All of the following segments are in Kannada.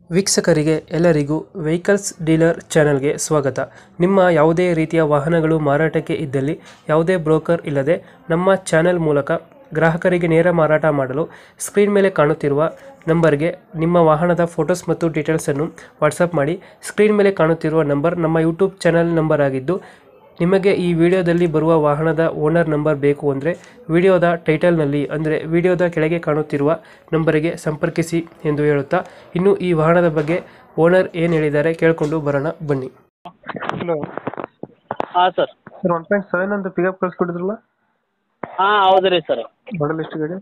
ವೀಕ್ಷಕರಿಗೆ ಎಲ್ಲರಿಗೂ ವೆಹಿಕಲ್ಸ್ ಡೀಲರ್ ಚಾನೆಲ್ಗೆ ಸ್ವಾಗತ ನಿಮ್ಮ ಯಾವುದೇ ರೀತಿಯ ವಾಹನಗಳು ಮಾರಾಟಕ್ಕೆ ಇದ್ದಲ್ಲಿ ಯಾವುದೇ ಬ್ರೋಕರ್ ಇಲ್ಲದೆ ನಮ್ಮ ಚಾನೆಲ್ ಮೂಲಕ ಗ್ರಾಹಕರಿಗೆ ನೇರ ಮಾರಾಟ ಮಾಡಲು ಸ್ಕ್ರೀನ್ ಮೇಲೆ ಕಾಣುತ್ತಿರುವ ನಂಬರ್ಗೆ ನಿಮ್ಮ ವಾಹನದ ಫೋಟೋಸ್ ಮತ್ತು ಡೀಟೇಲ್ಸನ್ನು ವಾಟ್ಸಪ್ ಮಾಡಿ ಸ್ಕ್ರೀನ್ ಮೇಲೆ ಕಾಣುತ್ತಿರುವ ನಂಬರ್ ನಮ್ಮ ಯೂಟ್ಯೂಬ್ ಚಾನೆಲ್ ನಂಬರ್ ಆಗಿದ್ದು ನಿಮಗೆ ಈ ವಿಡಿಯೋದಲ್ಲಿ ಬರುವ ವಾಹನದ ಓನರ್ ನಂಬರ್ ಬೇಕು ಅಂದರೆ ವಿಡಿಯೋದ ಟೈಟಲ್ನಲ್ಲಿ ಅಂದರೆ ವಿಡಿಯೋದ ಕೆಳಗೆ ಕಾಣುತ್ತಿರುವ ನಂಬರಿಗೆ ಸಂಪರ್ಕಿಸಿ ಎಂದು ಹೇಳುತ್ತಾ ಇನ್ನು ಈ ವಾಹನದ ಬಗ್ಗೆ ಓನರ್ ಏನು ಹೇಳಿದ್ದಾರೆ ಕೇಳಿಕೊಂಡು ಬರೋಣ ಬನ್ನಿ ಹಲೋ ಹಾಂ sir sir one point seven ಅಂತ ಪಿಕಪ್ ಕಳಿಸ್ಕೊಟ್ಟಿದ್ರಲ್ಲ ಹಾಂ ಹೌದು ರೀ ಸರ್ ಮಾಡಲ್ ಎಷ್ಟು ಗಾಡಿ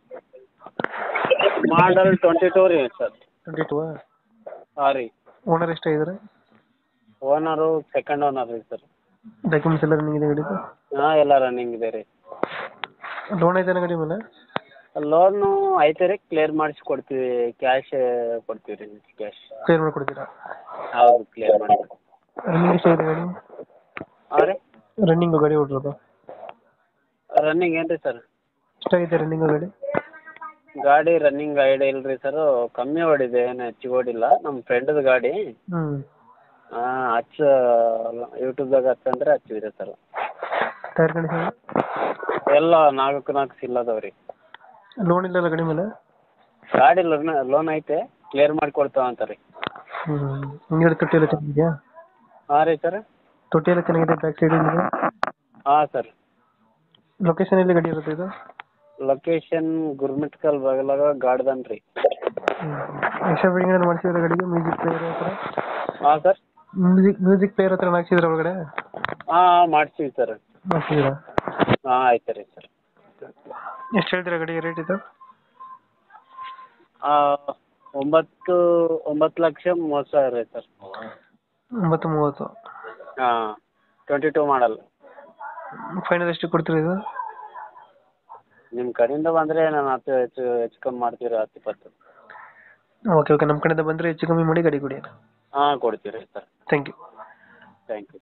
ಮಾಡಲ್ ಟ್ವೆಂಟಿ ಟೂ ರೀ ಸರ್ ಟ್ವೆಂಟಿ ಟೂ ಹಾಂ ರೀ ಓನರ್ ಎಷ್ಟಾಗಿದ್ದಾರೆ ಓನರು ಸೆಕೆಂಡ್ ಓನರ್ ರೀ ಸರ್ ಡಾಕ್ಯುಮೆಂಟ್ಸ್ ಎಲ್ಲ ರನ್ನಿಂಗ್ ಇದೆ ಗಾಡಿದು ಹಾಂ ಎಲ್ಲ ರನ್ನಿಂಗ್ ಇದೆ ರೀ ಲೋನ್ ಐತೆ ಗಾಡಿ ಮೇಲೆ ಲೋನು ಐತೆ ರೀ ಕ್ಲಿಯರ್ ಮಾಡಿಸಿ ಕೊಡ್ತೀವಿ ಕ್ಯಾಶ್ ಕೊಡ್ತೀವಿ ರೀ ಕ್ಯಾಶ್ ಕ್ಲಿಯರ್ ಮಾಡಿಕೊಡ್ತೀರಾ ಹೌದು ಕ್ಲಿಯರ್ ಮಾಡಿ ರನ್ನಿಂಗ್ ಎಷ್ಟಾಗಿದೆ ಗಾಡಿ ಹಾಂ ರೀ ರನ್ನಿಂಗು ಗಾಡಿ ಹೊಡ್ರೋದು ರನ್ನಿಂಗ್ ಏನು ರೀ ಸರ್ ಎಷ್ಟಾಗಿದೆ ರನ್ನಿಂಗು ಗಾಡಿ ಗಾಡಿ ರನ್ನಿಂಗ್ ಐಡಿಯಾ ಇಲ್ಲ ರೀ ಸರು ಕಮ್ಮಿ ಓಡಿದೆ ಏನು ಹೆಚ್ಚಿಗೆ ಓಡಿಲ್ಲ ನಮ್ಮ ಫ್ರೆಂಡದ ಗಾಡಿ ಹ್ಞೂ ಹಾಂ ಹಚ್ಚ ಯೂಟ್ಯೂಬ್ದಾಗ ಹಚ್ಚಂದ್ರೆ ಹಚ್ಚಿದ್ರಿ ಸರ್ ಟೈರ್ ಕಂಡೀಷನ್ ಎಲ್ಲ ನಾಲ್ಕು ನಾಲ್ಕು ಸಿಲ್ ಅದಾವೆ ರೀ ಲೋನ್ ಇಲ್ಲಲ್ಲ ಗಾಡಿ ಮೇಲೆ ಗಾಡಿ ಲೋನ್ ಲೋನ್ ಐತೆ ಕ್ಲಿಯರ್ ಮಾಡಿ ಕೊಡ್ತಾವ ಅಂತ ರೀ ಹ್ಞೂ ಹಿಂದ್ಗಡೆ ತೊಟ್ಟಿ ಎಲ್ಲ ಚೆನ್ನಾಗಿದೆಯಾ ಹಾಂ ರೀ ಸರ್ ತೊಟ್ಟಿ ಎಲ್ಲ ಚೆನ್ನಾಗಿದೆ ಬ್ಯಾಕ್ ಸೈಡ್ ಇದೆ ಹಾಂ ಸರ್ ಲೊಕೇಶನ್ ಎಲ್ಲಿ ಗಾಡಿ ಇರುತ್ತೆ ಇದು ಲೊಕೇಶನ್ ಗುರ್ಮಿಟ್ಕಲ್ ಬಗಲಾಗ ಗಾಡ್ದನ್ ರೀ ಎಕ್ಸ್ಟ್ರಾ ಫಿಟ್ಟಿಂಗ್ ಏನಾದ್ರು ಮಾಡಿಸಿದ್ರೆ ಗಾಡಿಗೆ ಮ್ಯೂಸಿಕ್ ಪ್ಲೇಯರ್ ಹತ್ರ ಹಾಂ ಸರ್ ಮ್ಯೂಸಿಕ್ ಮ್ಯೂಸಿಕ್ ಪ್ಲೇಯರ್ ಹತ್ರ ಹಾಕ್ಸಿದ್ರೆ ಒಳಗಡೆ ಹಾಂ ಮಾಡ್ತೀವಿ ಸರ್ ಹಾಕ್ಸಿದ್ದೀರಾ ಹಾಂ ಆಯ್ತು ರೀ ಸರ್ ಎಷ್ಟು ಹೇಳ್ತೀರಾ ಗಾಡಿ ರೇಟ್ ಇದು ಒಂಬತ್ತು ಒಂಬತ್ತು ಲಕ್ಷ ಮೂವತ್ತು ಸಾವಿರ ರೀ ಸರ್ ಒಂಬತ್ತು ಮೂವತ್ತು ಹಾಂ ಟ್ವೆಂಟಿ ಟೂ ಮಾಡಲ್ ಫೈನಲ್ ಎಷ್ಟು ಕೊಡ್ತೀರಾ ಇದು ನಿಮ್ಮ ಕಡೆಯಿಂದ ಬಂದರೆ ನಾನು ಹತ್ತು ಹೆಚ್ಚು ಹೆಚ್ಚು ಕಮ್ಮಿ ಮಾಡ್ತೀವಿ ರೀ ಹತ್ತು ಇಪ್ಪತ್ತು ಓಕೆ ಓಕೆ ನಮ್ಮ ಕಡೆಯಿಂದ ಬಂದರೆ ಹೆಚ್ಚು ಕಮ್ಮಿ ಮಾಡಿ ಗಾಡಿ ಕೊಡಿ ಹಾಂ ಕೊಡ್ತೀವಿ ರೀ sir thank you thank you